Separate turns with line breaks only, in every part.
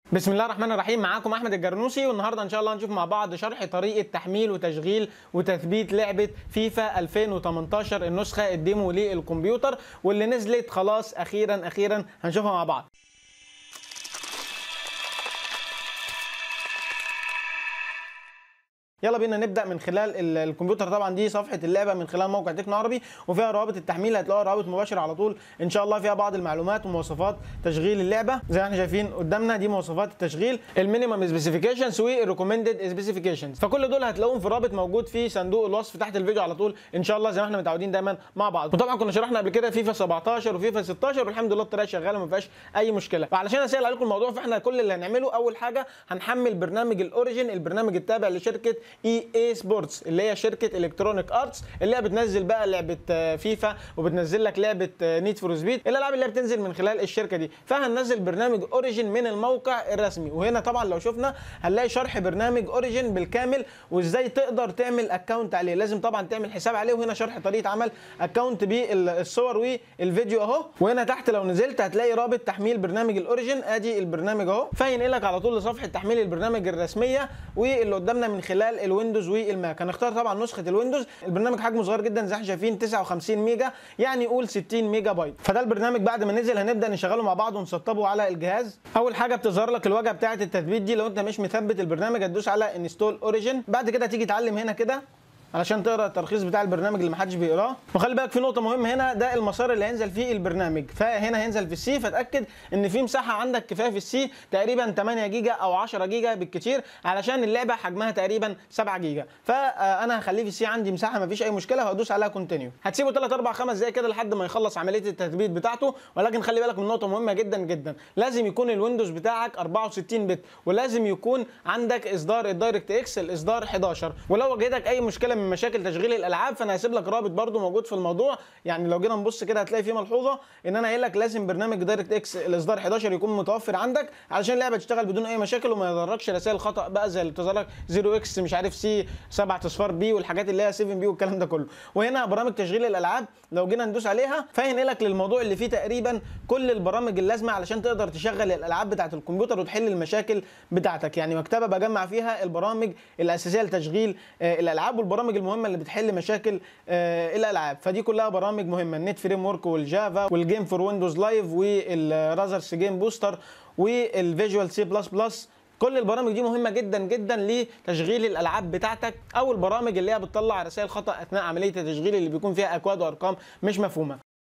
بسم الله الرحمن الرحيم معاكم احمد الجرنوسي والنهارده ان شاء الله هنشوف مع بعض شرح طريقه تحميل وتشغيل وتثبيت لعبه فيفا 2018 النسخه الديمو للكمبيوتر واللي نزلت خلاص اخيرا اخيرا هنشوفها مع بعض يلا بينا نبدا من خلال ال- الكمبيوتر طبعا دي صفحه اللعبه من خلال موقع تكنو عربي وفيها روابط التحميل هتلاقوها روابط مباشره على طول ان شاء الله فيها بعض المعلومات ومواصفات تشغيل اللعبه زي ما احنا شايفين قدامنا دي مواصفات التشغيل المينيمم سبيسيفيكيشنز والريكومندد سبيسيفيكيشنز فكل دول هتلاقوهم في رابط موجود في صندوق الوصف تحت الفيديو على طول ان شاء الله زي ما احنا متعودين دايما مع بعض وطبعا كنا شرحنا قبل كده فيفا 17 وفيفا 16 والحمد لله الطريقه شغاله ما فيهاش اي مشكله وعلشان اسهل عليكم الموضوع فاحنا كل اللي هنعمله اول حاجه هنحمل برنامج الاوريجن البرنامج التابع لشركه اي اي سبورتس اللي هي شركه الكترونيك ارتس اللي هي بتنزل بقى لعبه آه، فيفا وبتنزل لك لعبه نيد فور سبيد الالعاب اللي هي بتنزل من خلال الشركه دي فهننزل برنامج اوريجن من الموقع الرسمي وهنا طبعا لو شفنا هنلاقي شرح برنامج اوريجن بالكامل وازاي تقدر تعمل اكونت عليه لازم طبعا تعمل حساب عليه وهنا شرح طريقه عمل اكونت بالصور والفيديو اهو وهنا تحت لو نزلت هتلاقي رابط تحميل برنامج الاوريجن ادي البرنامج اهو فينقلك على طول لصفحه تحميل البرنامج الرسميه واللي قدامنا من خلال الويندوز والماك هنختار طبعا نسخه الويندوز البرنامج حجمه صغير جدا زي ما احنا شايفين 59 ميجا يعني قول 60 ميجا بايت فده البرنامج بعد ما نزل هنبدا نشغله مع بعض ونسطبه على الجهاز اول حاجه بتظهر لك الواجهه بتاعه التثبيت دي لو انت مش مثبت البرنامج هتدوس على انستول اوريجن بعد كده تيجي تعلم هنا كده علشان تقرا الترخيص بتاع البرنامج اللي محدش بيقراه وخلي بالك في نقطه مهمه هنا ده المسار اللي هينزل فيه البرنامج فهنا هينزل في السي فتاكد ان في مساحه عندك كفايه في السي تقريبا 8 جيجا او 10 جيجا بالكتير علشان اللعبه حجمها تقريبا 7 جيجا فانا هخليه في السي عندي مساحه ما فيش اي مشكله وهدوس عليها كونتينيو هتسيبه 3 4 5 دقايق كده لحد ما يخلص عمليه التثبيت بتاعته ولكن خلي بالك من نقطه مهمه جدا جدا لازم يكون الويندوز بتاعك 64 بت ولازم يكون عندك اصدار الدايركت اكس الاصدار 11 ولو واجهتك اي مشكله من مشاكل تشغيل الالعاب فانا هسيب لك رابط برده موجود في الموضوع يعني لو جينا نبص كده هتلاقي فيه ملحوظه ان انا قايل لك لازم برنامج دايركت اكس الاصدار 11 يكون متوفر عندك علشان اللعبه تشتغل بدون اي مشاكل وما يضركش رسائل خطا بقى زي اللي بتظهر لك 0 اكس مش عارف سي 7 اصفار بي والحاجات اللي هي 7 بي والكلام ده كله وهنا برامج تشغيل الالعاب لو جينا ندوس عليها فهينقلك للموضوع اللي فيه تقريبا كل البرامج اللازمه علشان تقدر تشغل الالعاب بتاعه الكمبيوتر وتحل المشاكل بتاعتك يعني مكتبه بجمع فيها البرامج الاساسيه لتشغيل آه، الالعاب والبرامج المهمه اللي بتحل مشاكل آه، الالعاب فدي كلها برامج مهمه النت فريم ورك والجافا والجيم فور ويندوز لايف والرازرز جيم بوستر والفيجوال سي بلس بلس كل البرامج دي مهمه جدا جدا لتشغيل الالعاب بتاعتك او البرامج اللي هي بتطلع رسائل خطا اثناء عمليه التشغيل اللي بيكون فيها اكواد وارقام مش مفهومه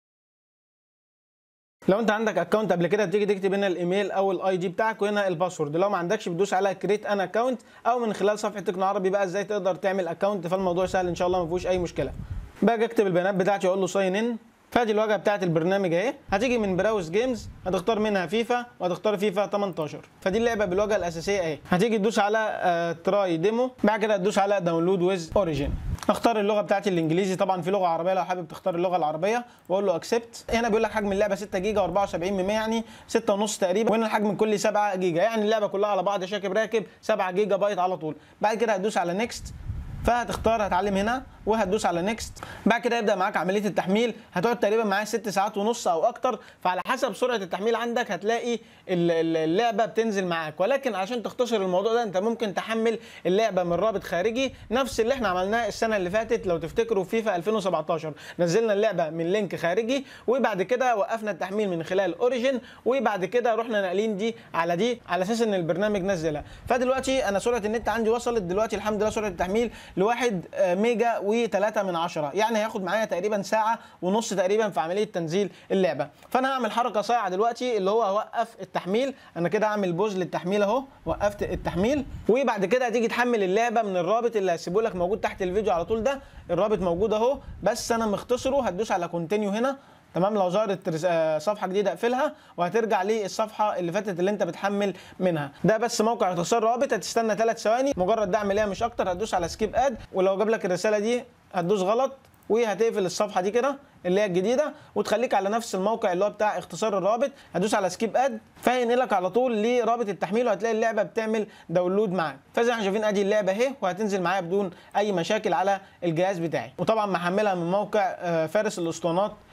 لو انت عندك اكونت قبل كده بتيجي تكتب هنا الايميل او الاي دي بتاعك وهنا الباسورد لو ما عندكش بتدوس على كريت ان اكونت او من خلال صفحه تكنو عربي بقى ازاي تقدر تعمل اكونت فالموضوع سهل ان شاء الله ما فيهوش اي مشكله باجي اكتب البيانات بتاعتي واقول له ساين ان فادي الواجهه بتاعت البرنامج اهي هتيجي من براوز جيمز هتختار منها فيفا وهتختار فيفا 18 فدي اللعبه بالواجهه الاساسيه اهي هتيجي تدوس على تراي ديمو بعد كده تدوس على داونلود ويز اوريجين اختار اللغه بتاعتي الانجليزي طبعا في لغه عربيه لو حابب تختار اللغه العربيه واقول له اكسبت هنا بيقول لك حجم اللعبه 6 جيجا و74 ميجا يعني 6 ونص تقريبا وهنا الحجم كل 7 جيجا يعني اللعبه كلها على بعض شاكب راكب 7 جيجا بايت على طول بعد كده هتدوس على نيكست فهتختار هتعلم هنا وهتدوس على نيكست بعد كده يبدا معاك عمليه التحميل هتقعد تقريبا معايا ست ساعات ونص او اكتر فعلى حسب سرعه التحميل عندك هتلاقي ال- ال- اللعبه بتنزل معاك ولكن عشان تختصر الموضوع ده انت ممكن تحمل اللعبه من رابط خارجي نفس اللي احنا عملناه السنه اللي فاتت لو تفتكروا فيفا 2017 نزلنا اللعبه من لينك خارجي وبعد كده وقفنا التحميل من خلال اوريجن وبعد كده رحنا ناقلين دي على دي على اساس ان البرنامج نزلها فدلوقتي انا سرعه النت عندي وصلت دلوقتي الحمد لله سرعه التحميل لواحد آه، ميجا و3 من عشرة يعني هياخد معايا تقريبا ساعه ونص تقريبا في عمليه تنزيل اللعبه فانا هعمل حركه صايعه دلوقتي اللي هو اوقف التحميل انا كده اعمل بوز للتحميل اهو وقفت التحميل وبعد كده هتيجي تحمل اللعبه من الرابط اللي هسيبه لك موجود تحت الفيديو على طول ده الرابط موجود اهو بس انا مختصره هتدوس على كونتينيو هنا تمام لو ظهرت رس- آه، صفحه جديده اقفلها وهترجع للصفحه اللي فاتت اللي انت بتحمل منها ده بس موقع اختصار رابط هتستنى ثلاث ثواني مجرد دعم ليها مش اكتر هتدوس على سكيب اد ولو جاب لك الرساله دي هتدوس غلط وهتقفل الصفحه دي كده اللي هي الجديده وتخليك على نفس الموقع اللي هو بتاع اختصار الرابط هتدوس على سكيب اد فهينقلك على طول لرابط التحميل وهتلاقي اللعبه بتعمل داونلود معاك فزي ما احنا شايفين ادي اللعبه اهي وهتنزل معايا بدون اي مشاكل على الجهاز بتاعي وطبعا محملها من موقع آه، فارس الاسطوانات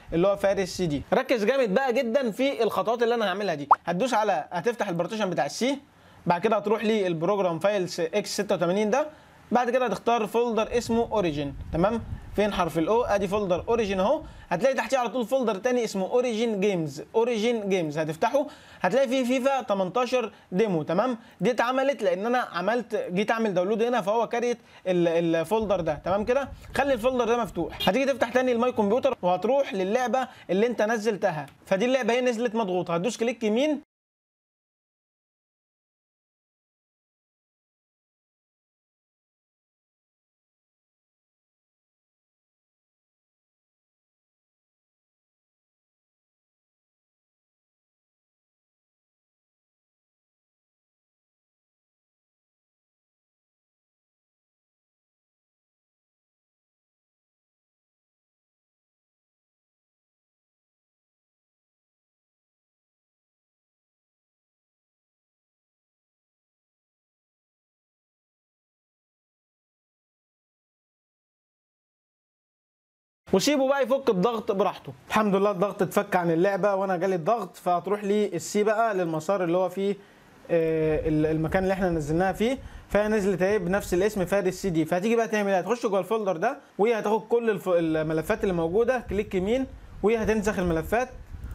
اللي هو فارس سي دي ركز جامد بقى جدا في الخطوات اللي انا هعملها دي هتدوس على هتفتح البارتيشن بتاع السي بعد كده هتروح للبروجرام فايلز اكس 86 ده بعد كده هتختار فولدر اسمه اوريجين تمام فين حرف الاو ادي فولدر اوريجين اهو هتلاقي تحتيه على طول فولدر تاني اسمه اوريجين جيمز اوريجين جيمز هتفتحه هتلاقي فيه فيفا 18 ديمو تمام دي اتعملت لان انا عملت جيت اعمل داونلود هنا فهو كاريت ال- الفولدر ده تمام كده خلي الفولدر ده مفتوح هتيجي تفتح تاني الماي كمبيوتر وهتروح للعبه اللي انت نزلتها فدي اللعبه هي نزلت مضغوطه هتدوس كليك يمين وسيبه بقى يفك الضغط براحته الحمد لله الضغط اتفك عن اللعبه وانا جالي الضغط فهتروح لي السي بقى للمسار اللي هو فيه آه، ال- المكان اللي احنا نزلناها فيه فهي نزلت اهي بنفس الاسم فادي السي دي فهتيجي بقى تعمل ايه هتخش جوه الفولدر ده وهي هتاخد كل الف- الملفات اللي موجوده كليك يمين وهي هتنسخ الملفات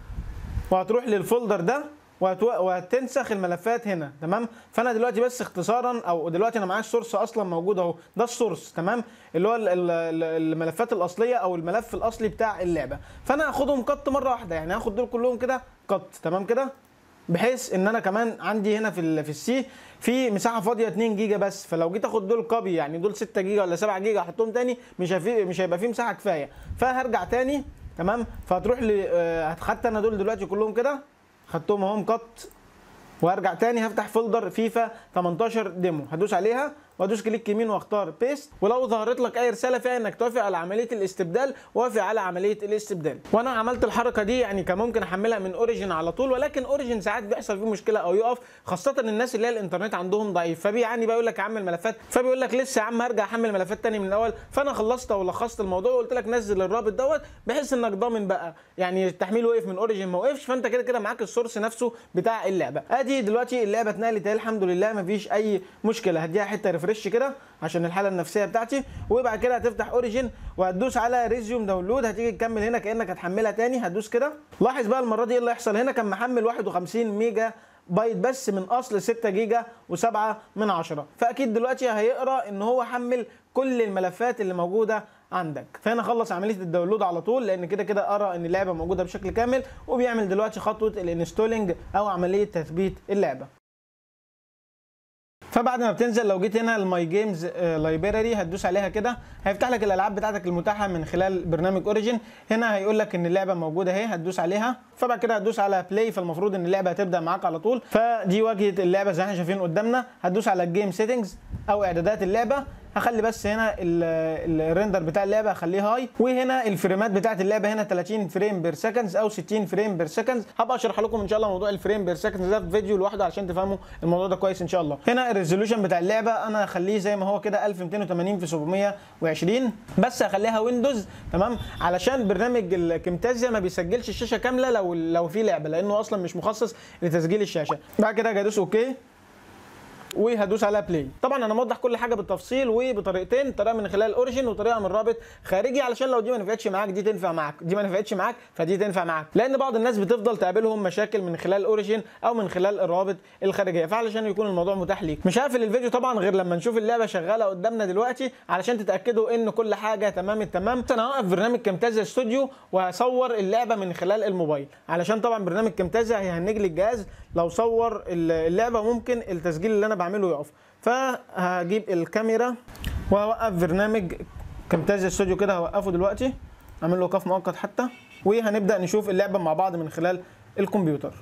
وهتروح للفولدر ده وهتو... وهتنسخ الملفات هنا تمام فانا دلوقتي بس اختصارا او دلوقتي انا معايا السورس اصلا موجود اهو ده السورس تمام اللي هو ال- ال- ال- الملفات الاصليه او الملف الاصلي بتاع اللعبه فانا هاخدهم قط مره واحده يعني هاخد دول كلهم كده قط تمام كده بحيث ان انا كمان عندي هنا في ال في السي في مساحه فاضيه 2 جيجا بس فلو جيت اخد دول كوبي يعني دول 6 جيجا ولا 7 جيجا احطهم تاني مش هفي مش هيبقى فيه مساحه كفايه فهرجع تاني تمام فهتروح ل آه، خدت انا دول دلوقتي كلهم كده خدتهم اهم قط وهرجع تاني هفتح فولدر فيفا 18 ديمو هدوس عليها وادوس كليك يمين واختار بيست ولو ظهرت لك اي رساله فيها انك توافق على عمليه الاستبدال وافق على عمليه الاستبدال وانا عملت الحركه دي يعني كان ممكن احملها من اوريجين على طول ولكن اوريجين ساعات بيحصل فيه مشكله او يقف خاصه الناس اللي هي الانترنت عندهم ضعيف فبيعني بقى يقول لك اعمل ملفات فبيقول لك لسه يا عم هرجع احمل ملفات تاني من الاول فانا خلصت ولخصت الموضوع وقلت لك نزل الرابط دوت بحيث انك ضامن بقى يعني التحميل وقف من اوريجين ما وقفش فانت كده كده معاك السورس نفسه بتاع اللعبه ادي دلوقتي اللعبه اتنقلت اهي الحمد لله مفيش اي مشكله هديها حته ريفرش كده عشان الحاله النفسيه بتاعتي وبعد كده هتفتح اوريجين وهتدوس على ريزيوم داونلود هتيجي تكمل هنا كانك هتحملها تاني هتدوس كده لاحظ بقى المره دي ايه اللي هيحصل هنا كان محمل 51 ميجا بايت بس من اصل 6 جيجا و7 من 10 فاكيد دلوقتي هيقرا ان هو حمل كل الملفات اللي موجوده عندك فهنا خلص عمليه الداونلود على طول لان كده كده قرا ان اللعبه موجوده بشكل كامل وبيعمل دلوقتي خطوه الانستولينج او عمليه تثبيت اللعبه فبعد ما بتنزل لو جيت هنا الماي جيمز لايبراري هتدوس عليها كده هيفتح لك الالعاب بتاعتك المتاحه من خلال برنامج اوريجين هنا هيقول لك ان اللعبه موجوده اهي هتدوس عليها فبعد كده هتدوس على بلاي فالمفروض ان اللعبه هتبدا معاك على طول فدي واجهه اللعبه زي ما احنا شايفين قدامنا هتدوس على الجيم سيتنجز او اعدادات اللعبه هخلي بس هنا ال- الريندر بتاع اللعبه هخليه هاي وهنا الفريمات بتاعت اللعبه هنا 30 فريم بير سكندز او 60 فريم بير سكندز هبقى اشرح لكم ان شاء الله موضوع الفريم بير سكندز ده في فيديو لوحده عشان تفهموا الموضوع ده كويس ان شاء الله هنا الريزولوشن بتاع اللعبه انا هخليه زي ما هو كده 1280 في 720 بس هخليها ويندوز تمام علشان برنامج الكمتازيا ما بيسجلش الشاشه كامله لو لو في لعبه لانه اصلا مش مخصص لتسجيل الشاشه بعد كده هدوس اوكي وهدوس على بلاي طبعا انا موضح كل حاجه بالتفصيل وبطريقتين طريقه من خلال اوريجين وطريقه من رابط خارجي علشان لو دي ما نفعتش معاك دي تنفع معاك دي ما نفعتش معاك فدي تنفع معاك لان بعض الناس بتفضل تقابلهم مشاكل من خلال اوريجين او من خلال الروابط الخارجيه فعلشان يكون الموضوع متاح ليك مش هقفل الفيديو طبعا غير لما نشوف اللعبه شغاله قدامنا دلوقتي علشان تتاكدوا ان كل حاجه تمام التمام انا هوقف برنامج كامتازيا استوديو وهصور اللعبه من خلال الموبايل علشان طبعا برنامج كامتازيا هيهنج لي الجهاز لو صور اللعبه ممكن التسجيل اللي انا بعمله يقف فهجيب الكاميرا وهوقف برنامج كامتازيا استوديو كده هوقفه دلوقتي اعمل له ايقاف مؤقت حتى وهنبدا نشوف اللعبه مع بعض من خلال الكمبيوتر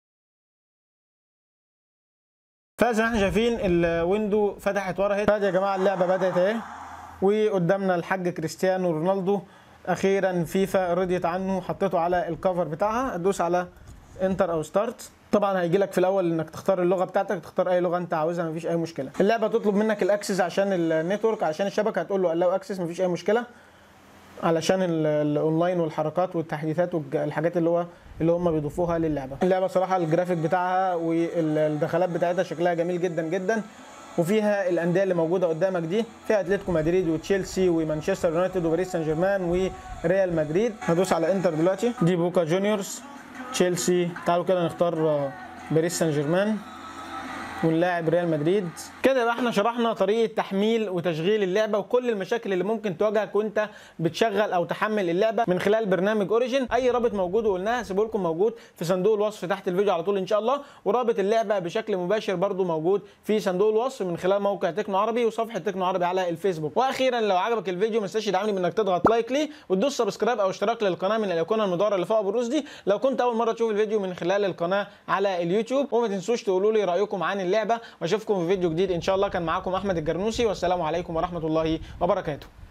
فزي ما احنا شايفين الويندو فتحت ورا اهي فادي يا جماعه اللعبه بدات اهي وقدامنا الحاج كريستيانو رونالدو اخيرا فيفا رضيت عنه حطيته على الكفر بتاعها ادوس على انتر او ستارت طبعا هيجي لك في الاول انك تختار اللغه بتاعتك تختار اي لغه انت عاوزها مفيش اي مشكله اللعبه تطلب منك الاكسس عشان النتورك عشان الشبكه هتقول له allow اكسس مفيش اي مشكله علشان ال- الاونلاين والحركات والتحديثات والحاجات اللي هو اللي هم بيضيفوها للعبه اللعبه صراحه الجرافيك بتاعها والدخلات بتاعتها شكلها جميل جدا جدا وفيها الانديه اللي موجوده قدامك دي فيها اتلتيكو مدريد وتشيلسي ومانشستر يونايتد وباريس سان جيرمان وريال مدريد هدوس على انتر دلوقتي دي بوكا جونيورز تشيلسي تعالوا كده نختار آه، باريس سان جيرمان ونلاعب ريال مدريد كده يبقى احنا شرحنا طريقه تحميل وتشغيل اللعبه وكل المشاكل اللي ممكن تواجهك وانت بتشغل او تحمل اللعبه من خلال برنامج اوريجين اي رابط موجود وقلناها هسيبه لكم موجود في صندوق الوصف تحت الفيديو على طول ان شاء الله ورابط اللعبه بشكل مباشر برضو موجود في صندوق الوصف من خلال موقع تكنو عربي وصفحه تكنو عربي على الفيسبوك واخيرا لو عجبك الفيديو ما تنساش تدعمني بانك تضغط لايك ليه وتدوس سبسكرايب او اشتراك للقناه من الايقونه المدوره اللي فوق بالروس دي لو كنت اول مره تشوف الفيديو من خلال القناه على اليوتيوب وما تنسوش تقولوا لي رايكم عن اللعبه واشوفكم في فيديو جديد ان شاء الله كان معاكم احمد الجرنوسي والسلام عليكم ورحمه الله وبركاته